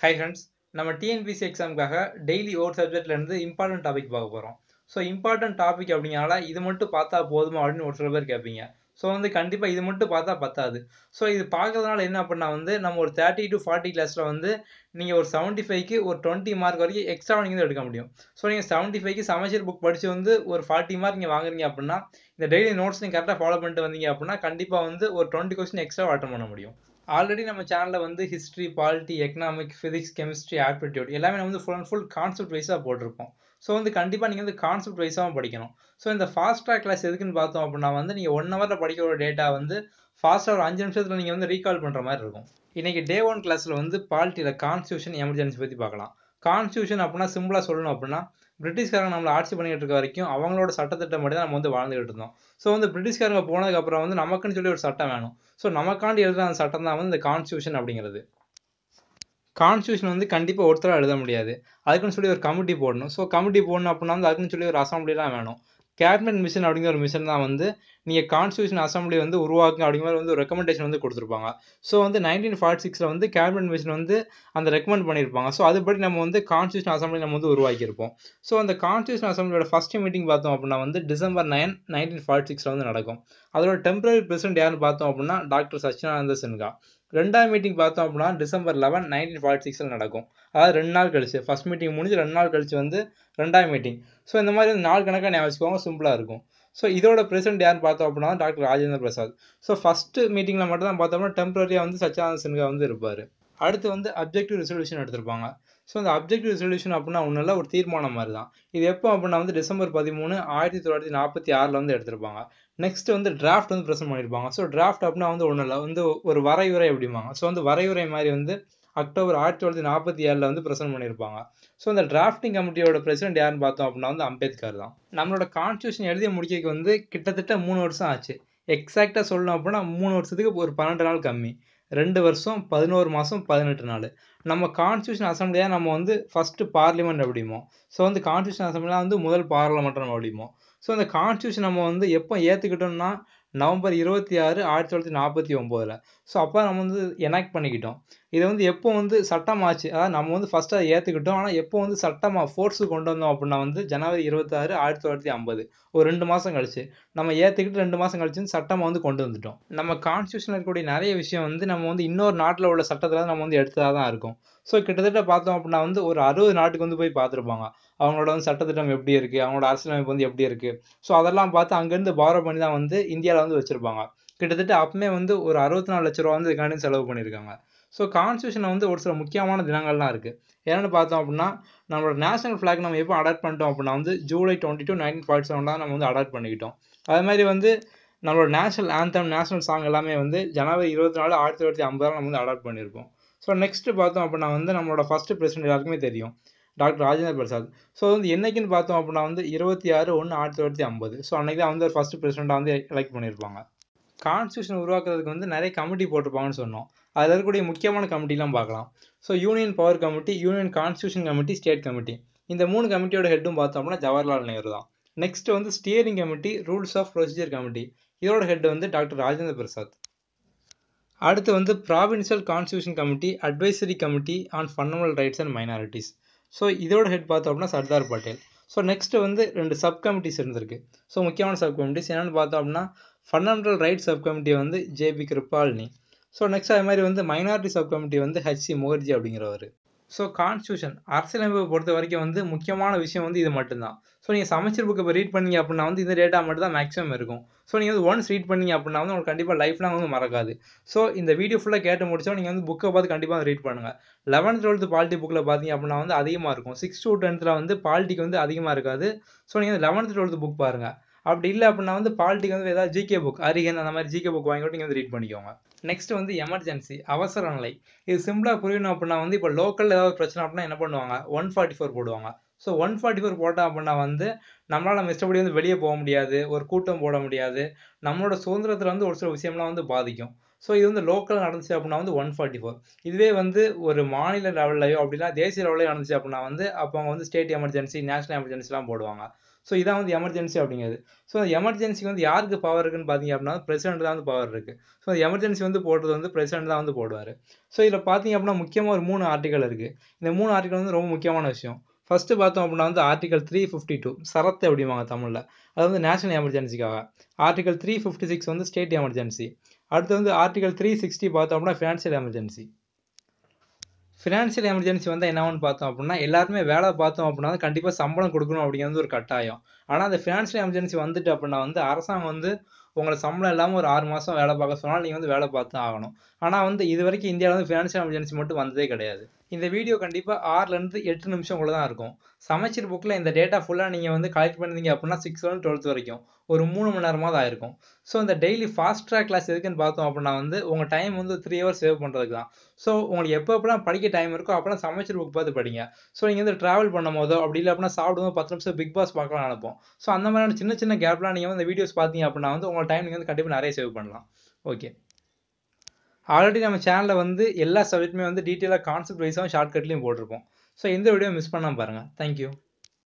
high friends நம்ம TNPSC எக்ஸாமுக்காக daily ஒரு சப்ஜெக்ட்லேருந்து இம்பார்ட்டன்ட் டாபிக் பார்க்க போகிறோம் ஸோ இம்பார்ட்டன்ட் டாபிக் அப்படிங்கிறனால இது மட்டும் பார்த்தா போதுமா அப்படின்னு ஒரு சில பேர் கேட்பீங்க ஸோ வந்து கண்டிப்பாக இது மட்டும் பார்த்தா பத்தாது ஸோ இது பார்க்கறதுனால என்ன பண்ணா வந்து நம்ம ஒரு தேர்ட்டி டு ஃபார்ட்டி கிளாஸில் வந்து நீங்கள் ஒரு செவன்ட்டி ஃபைவ்க்கு ஒரு டுவெண்ட்டி மார்க் வரைக்கும் எக்ஸ்ட்ரா நீங்கள் வந்து எடுக்க முடியும் ஸோ நீங்கள் செவன்ட்டி ஃபைவ்க்கு சமச்சீர் புக் படித்து வந்து ஒரு ஃபார்ட்டி மார்க் நீங்கள் வாங்குறீங்க அப்படின்னா இந்த டெய்லி நோட்ஸ் நீங்கள் கரெக்டாக ஃபாலோ பண்ணிட்டு வந்தீங்க அப்படின்னா கண்டிப்பாக வந்து ஒரு டுவெண்ட்டி கொஸ்டின் எக்ஸ்ட்ரா அட்டன் பண்ண முடியும் ஆல்ரெடி நம்ம சேனலில் வந்து history polity economic physics chemistry aptitude எல்லாமே நம்ம வந்து ஃபுல் அண்ட் ஃபுல் கான்செப்ட் வைஸாக போட்டிருப்போம் ஸோ வந்து கண்டிப்பாக நீங்கள் வந்து கான்செப்ட் வைஸாகவும் படிக்கணும் ஸோ இந்த ஃபாஸ்ட் ட்ராக் கிளாஸ் எதுக்குன்னு பார்த்தோம் அப்படின்னா வந்து நீங்கள் ஒன் ஹவரில் படிக்கிற ஒரு டேட்டா வந்து ஃபாஸ்ட்டாக ஒரு அஞ்சு நிமிஷத்தில் நீங்கள் வந்து ரீகால் பண்ணுற மாதிரி இருக்கும் இன்றைக்கி டே ஒன் கிளாஸில் வந்து பாலிட்டியில் கான்ஸ்டியூஷன் எமர்ஜென்சி பற்றி பார்க்கலாம் கான்ஸ்டியூஷன் அப்படின்னா சிம்பிளாக சொல்லணும் அப்படின்னா பிரிட்டிஷ்காரங்க நம்மளை ஆட்சி பண்ணிட்டு இருக்க வரைக்கும் அவங்களோட சட்டத்திட்டம் மட்டும் தான் நம்ம வந்து வாழ்ந்துகிட்டு இருந்தோம் ஸோ வந்து பிரிட்டிஷ்காரங்க போனதுக்கப்புறம் வந்து நமக்குன்னு சொல்லி ஒரு சட்டம் வேணும் ஸோ நமக்காண்டி எழுதுற அந்த சட்டம் தான் வந்து இந்த கான்ஸ்டியூஷன் அப்படிங்கிறது கான்ஸ்டியூஷன் வந்து கண்டிப்பாக ஒருத்தராக எழுத முடியாது அதுக்குன்னு சொல்லி ஒரு கமிட்டி போடணும் ஸோ கமிட்டி போடணும் அப்படின்னா வந்து அதுக்குன்னு சொல்லி ஒரு அசம்பிளிலாம் வேணும் கேபினட் மிஷன் அப்படிங்கிற ஒரு மிஷன் தான் வந்து நீங்கள் கான்ஸ்டியூஷன் அசம்பிளி வந்து உருவாக்குங்க அப்படிங்கிற வந்து ஒரு ரெக்கமெண்டேஷன் வந்து கொடுத்துருப்பாங்க ஸோ வந்து நைன்டீன் ஃபார்ட்டி சிக்ஸில் வந்து கேபினட் மிஷன் வந்து அந்த ரெக்கமெண்ட் பண்ணியிருப்பாங்க ஸோ அதுபடி நம்ம வந்து கான்ஸ்டியூஷன் அசம்பிளி நம்ம வந்து உருவாக்கியிருப்போம் ஸோ அந்த கான்ஸ்டியூஷன் அசம்பிளியோட ஃபஸ்ட் மீட்டிங் பார்த்தோம் அப்படின்னா வந்து டிசம்பர் நைன் நைன்டீன் ஃபார்ட்டி சிக்ஸில் வந்து நடக்கும் அதோட டெம்பரரி பிரசிடென்ட் யாருன்னு பார்த்தோம் அப்படின்னா டாக்டர் சச்சிதானந்த சின்ஹா ரெண்டாவது மீட்டிங் பார்த்தோம் அப்படின்னா டிசம்பர் லெவன் நைன்டீன் ஃபார்ட்டி சிக்ஸில் நடக்கும் அதாவது ரெண்டு நாள் கழிச்சு ஃபஸ்ட் மீட்டிங் முடிஞ்சு ரெண்டு நாள் கழிச்சு வந்து ரெண்டாவது மீட்டிங் ஸோ இந்த மாதிரி வந்து நாள் கணக்காக ஞாபகம் வச்சுக்கோங்க சிம்பிளாக இருக்கும் ஸோ இதோட பிரசிடென்ட் யாருன்னு பார்த்தோம் அப்படின்னா doctor Rajendra Prasad so first மீட்டிங்கில் மட்டும் தான் பார்த்தோம்னா டெம்பரரியாக வந்து சச்சிதானந்த சின்ஹா வந்து இருப்பார் அடுத்து வந்து அப்ஜெக்டிவ் ரெசல்யூஷன் எடுத்திருப்பாங்க ஸோ இந்த அப்ஜெக்டிவ் ரெசல்யூஷன் அப்படின்னா ஒன்றும் இல்லை ஒரு தீர்மானம் மாதிரி தான் இது எப்போ அப்படின்னா வந்து டிசம்பர் பதிமூணு ஆயிரத்தி தொள்ளாயிரத்தி நாற்பத்தி ஆறில் வந்து எடுத்திருப்பாங்க நெக்ஸ்ட் வந்து டிராஃப்ட் வந்து ப்ரெசென்ட் பண்ணியிருப்பாங்க ஸோ டிராஃப்ட் அப்படின்னா வந்து ஒன்றும் இல்லை வந்து ஒரு வரையுறை அப்படிம்பாங்க ஸோ வந்து வரையுறை மாதிரி வந்து அக்டோபர் ஆயிரத்தி தொள்ளாயிரத்தி நாற்பத்தி ஏழில் வந்து ப்ரெசென்ட் பண்ணியிருப்பாங்க ஸோ இந்த டிராஃப்டிங் கமிட்டியோட பிரசிடென்ட் யாருன்னு பார்த்தோம் அப்படின்னா வந்து அம்பேத்கர் தான் நம்மளோட கான்ஸ்டியூஷன் எழுதி முடிக்க வந்து கிட்டத்தட்ட மூணு வருஷம் ஆச்சு எக்ஸாக்டாக சொல்லணும் அப்படின்னா மூணு வருஷத்துக்கு ஒரு பன்னெண்டு நாள் கம்மி ரெண்டு வருஷம் பதினோரு மாதம் பதினெட்டு நாள் நம்ம கான்ஸ்டியூஷன் அசம்பிளியாக நம்ம வந்து ஃபஸ்ட்டு பார்லிமெண்ட் அப்படிமோ ஸோ வந்து கான்ஸ்டியூஷன் அசம்பிளியாக வந்து முதல் பார்லமெண்ட் நம்ம அப்படிமோ ஸோ அந்த கான்ஸ்டியூஷன் நம்ம வந்து எப்போ ஏற்றுக்கிட்டோம்னா நவம்பர் இருபத்தி ஆறு ஆயிரத்தி தொள்ளாயிரத்தி நாற்பத்தி ஒம்போதில் ஸோ அப்போ நம்ம வந்து எனாக்ட் பண்ணிக்கிட்டோம் இதை வந்து எப்போ வந்து சட்டமாச்சு அதாவது நம்ம வந்து ஃபஸ்ட்டு அதை ஏற்றுக்கிட்டோம் ஆனால் எப்போ வந்து சட்டமாக ஃபோர்ஸுக்கு கொண்டு வந்தோம் அப்படின்னா வந்து ஜனவரி இருபத்தாறு ஆயிரத்தி தொள்ளாயிரத்தி ஐம்பது ஒரு ரெண்டு மாதம் கழிச்சு நம்ம ஏற்றுக்கிட்டு ரெண்டு மாதம் கழிச்சு சட்டமாக வந்து கொண்டு வந்துட்டோம் நம்ம கான்ஸ்டியூஷனில் இருக்கக்கூடிய நிறைய விஷயம் வந்து நம்ம வந்து இன்னொரு நாட்டில் உள்ள சட்டத்தில் நம்ம வந்து எடுத்ததாக தான் இருக்கும் ஸோ கிட்டத்தட்ட பார்த்தோம் அப்படின்னா வந்து ஒரு அறுபது நாட்டுக்கு வந்து போய் பார்த்துருப்பாங்க அவங்களோட வந்து சட்டத்திட்டம் எப்படி இருக்குது அவங்களோட அரசியலமைப்பு வந்து எப்படி இருக்குது ஸோ அதெல்லாம் பார்த்து அங்கேருந்து பாரோ பண்ணி தான் வந்து இந்தியாவில் வந்து வச்சுருப்பாங்க கிட்டத்தட்ட அப்பமே வந்து ஒரு அறுபத்தி நாலு லட்ச ரூபா வந்து இதுக்காண்டி செலவு பண்ணியிருக்காங்க ஸோ கான்ஸ்டியூஷனில் வந்து ஒரு சில முக்கியமான தினங்கள்லாம் இருக்குது என்னென்னு பார்த்தோம் அப்படின்னா நம்மளோட நேஷனல் ஃப்ளாக் நம்ம எப்போ அடாப்ட் பண்ணிட்டோம் அப்படின்னா வந்து July twenty two nineteen forty seven தான் நம்ம வந்து அடாப்ட் பண்ணிக்கிட்டோம் அது மாதிரி வந்து நம்மளோட நேஷனல் ஆந்தம் நேஷனல் சாங் எல்லாமே வந்து ஜனவரி இருபத்தி நாலு ஆயிரத்தி தொள்ளாயிரத்தி ஐம்பதாம் நம்ம வந்து அடாப்ட் பண்ணியிருப்போம் ஸோ நெக்ஸ்ட்டு பார்த்தோம் அப்படின்னா வந்து நம்மளோட ஃபஸ்ட்டு பிரசிடென்ட் எல்லாருக்குமே தெரியும் டாக்டர் ராஜேந்திர பிரசாத் ஸோ வந்து என்னைக்குன்னு பார்த்தோம் அப்படின்னா வந்து இருபத்தி ஆறு ஒன்று ஆயிரத்தி தொள்ளாயிரத்தி ஐம்பது ஸோ அன்றைக்கி தான் வந்து ஒரு ஃபஸ்ட்டு பிரசிடெண்ட்டாக வந்து எலெக்ட் பண்ணியிருப்பாங்க கான்ஸ்டியூஷன் உருவாக்குறதுக்கு வந்து நிறைய கமிட்டி போட்டிருப்பாங்கன்னு சொன்னோம் அதில் இருக்கக்கூடிய முக்கியமான கமிட்டிலாம் பார்க்கலாம் so union power committee union constitution committee state committee இந்த மூணு கமிட்டியோட ஹெட்டும் பார்த்தோம் அப்படின்னா ஜவஹர்லால் நேரு தான் நெக்ஸ்ட் வந்து steering committee rules of procedure committee இதோட ஹெட் வந்து டாக்டர் ராஜேந்திர பிரசாத் அடுத்து வந்து provincial constitution committee advisory committee on fundamental rights and minorities so இதோட ஹெட் பார்த்தோம் அப்படின்னா சர்தார் பட்டேல் ஸோ நெக்ஸ்ட்டு வந்து ரெண்டு சப் கமிட்டிஸ் இருந்திருக்கு ஸோ முக்கியமான சப் கமிட்டிஸ் என்னென்னு பார்த்தோம் அப்படின்னா ஃபண்டமெண்டல் ரைட்ஸ் சப் கமிட்டி வந்து ஜேபி கிருபாலினி ஸோ நெக்ஸ்ட் அது மாதிரி வந்து மைனாரிட்டி சப் கமிட்டி வந்து ஹெச்சி முகர்ஜி அப்படிங்கிறவர் ஸோ கான்ஸ்டியூஷன் அரசியலமைப்பை பொறுத்த வரைக்கும் வந்து முக்கியமான விஷயம் வந்து இது மட்டும்தான் ஸோ நீங்கள் சமைச்சர் புக்கை இப்போ ரீட் பண்ணீங்க அப்படின்னா வந்து இந்த டேட்டா மட்டும் தான் மேக்ஸிமம் இருக்கும் ஸோ நீங்கள் வந்து ஒன்ஸ் ரீட் பண்ணீங்க அப்படின்னா வந்து உங்களுக்கு கண்டிப்பாக லைஃப் லாங் வந்து மறக்காது ஸோ இந்த வீடியோ ஃபுல்லாக கேட்டு முடிச்சோம் நீங்கள் வந்து புக்கை பார்த்து கண்டிப்பாக ரீட் பண்ணுங்கள் லெவன்த் டுவெல்த் பாலிட்டி புக்கில் பார்த்தீங்க அப்படின்னா வந்து அதிகமாக இருக்கும் சிக்ஸ் டு டென்த்தில் வந்து பாலிட்டிக்கு வந்து அதிகமாக இருக்காது ஸோ நீங்கள் வந்து லெவன்த் டுவெல்த் புக் பாருங்கள் அப்படி இல்லை அப்படின்னா வந்து பாலிட்டிக்கு வந்து ஏதாவது ஜிகே புக் அரிகன் அந்த மாதிரி ஜிகே புக் வாங்கிட்டு நீங்கள் வந்து ரீட் பண்ணிக்கோங்க நெக்ஸ்ட் வந்து எமர்ஜென்சி அவசர நிலை இது சிம்பிளாக புரியணும் அப்படின்னா வந்து இப்போ லோக்கல் ஏதாவது பிரச்சனை அப்படின்னா என்ன பண்ணுவாங்க ஒன் ஃபார்ட்டி ஃபோர் போடுவாங்க ஸோ ஒன் ஃபார்ட்டி ஃபோர் போட்டோம் அப்படின்னா வந்து நம்மளால் மிஸ்டபடி வந்து வெளியே போக முடியாது ஒரு கூட்டம் போட முடியாது நம்மளோட சுதந்திரத்தில் வந்து ஒரு சில விஷயம்லாம் வந்து பாதிக்கும் ஸோ இது வந்து லோக்கல் நடந்துச்சு அப்படின்னா வந்து ஒன் ஃபார்ட்டி ஃபோர் இதுவே வந்து ஒரு மாநில லெவல்லையோ அப்படின்னா தேசிய லெவலையோ நடந்துச்சு அப்படின்னா வந்து அப்போ அவங்க வந்து ஸ்டேட் எமர்ஜென்சி நேஷனல் எமர்ஜென்சிலாம் போடுவாங்க ஸோ இதான் வந்து எமர்ஜென்சி அப்படிங்கிறது ஸோ அந்த எமர்ஜென்சிக்கு வந்து யாருக்கு பவர் இருக்குன்னு பார்த்தீங்க அப்படின்னா பிரசிடென்ட் தான் வந்து பவர் இருக்குது ஸோ அந்த எமர்ஜென்சி வந்து போடுறது வந்து பிரசிடென்ட் தான் வந்து போடுவார் ஸோ இதில் பார்த்தீங்க அப்படின்னா முக்கியமாக ஒரு மூணு ஆர்டிகல் இருக்குது இந்த மூணு ஆர்டிகல் வந்து ரொம்ப முக்கியமான விஷயம் ஃபஸ்ட்டு பார்த்தோம் அப்படின்னா வந்து ஆர்டிகல் த்ரீ ஃபிஃப்டி டூ சரத்து அப்படிம்பாங்க தமிழில் அது வந்து நேஷனல் எமர்ஜென்சிக்காக ஆர்டிகல் த்ரீ ஃபிஃப்டி சிக்ஸ் வந்து ஸ்டேட் எமர்ஜென்சி அடுத்து வந்து ஆர்டிகல் த்ரீ சிக்ஸ்டி பார்த்தோம் அப்படின்னா ஃபினான்ஷியல் எமர்ஜென்சி ஃபினான்ஷியல் எமர்ஜென்சி வந்து என்னன்னு பார்த்தோம் அப்படின்னா எல்லாருமே வேலை பார்த்தோம் அப்படின்னா கண்டிப்பாக சம்பளம் கொடுக்கணும் அப்படிங்கிறது ஒரு கட்டாயம் ஆனால் அந்த ஃபினான்ஷியல் எமர்ஜென்சி வந்துட்டு அப்படின்னா வந்து அரசாங்கம் வந்து உங்களை சம்பளம் இல்லாமல் ஒரு ஆறு மாதம் வேலை பார்க்க சொன்னால் நீங்கள் வந்து வேலை பார்த்து தான் ஆகணும் ஆனால் வந்து இது வரைக்கும் இந்தியாவில் வந்து ஃபினான்ஷியல் எமர்ஜென்சி மட்டும் வந்ததே கிடையாது இந்த வீடியோ கண்டிப்பாக ஆறுலேருந்து எட்டு நிமிஷம் கூட தான் இருக்கும் சமைச்சர் புக்கில் இந்த டேட்டா ஃபுல்லாக நீங்கள் வந்து கலெக்ட் பண்ணிருந்தீங்க அப்படின்னா சிக்ஸ்த்லேருந்து டுவெல்த் வரைக்கும் ஒரு மூணு மணி நேரமாக தான் ஆயிருக்கும் ஸோ இந்த டெய்லி ஃபாஸ்ட் ட்ராக் கிளாஸ் எதுக்குன்னு பார்த்தோம் அப்படின்னா வந்து உங்கள் டைம் வந்து த்ரீ ஹவர்ஸ் சேவ் பண்ணுறதுக்கு தான் ஸோ உங்களுக்கு எப்போ எப்போலாம் படிக்க டைம் இருக்கோ அப்போலாம் சமைச்சர் புக் பார்த்து படிங்க ஸோ நீங்கள் வந்து ட்ராவல் பண்ணும் போதோ அப்படி இல்லை அப்படின்னா சாப்பிடும்போது பத்து நிமிஷம் பிக் பாஸ் பார்க்கலாம் நினைப்போம் ஸோ அந்த மாதிரியான சின்ன சின்ன கேப்லாம் நீங்கள் வந்து வீடியோஸ் பார்த்தீங்க அப்படின்னா வந்து உங்கள் டைம் நீங்கள் வந்து கண்டிப்பாக நிறைய சேவ் பண்ணலாம் ஓகே ஆல்ரெடி நம்ம சேனலில் வந்து எல்லா சப்ஜெக்ட்டுமே வந்து டீட்டெயிலாக கான்செப்ட் வைஸாகவும் ஷார்ட்கட்லையும் போட்டிருப்போம் ஸோ இந்த வீடியோ மிஸ் பண்ணாமல் பாருங்கள் தேங்க்யூ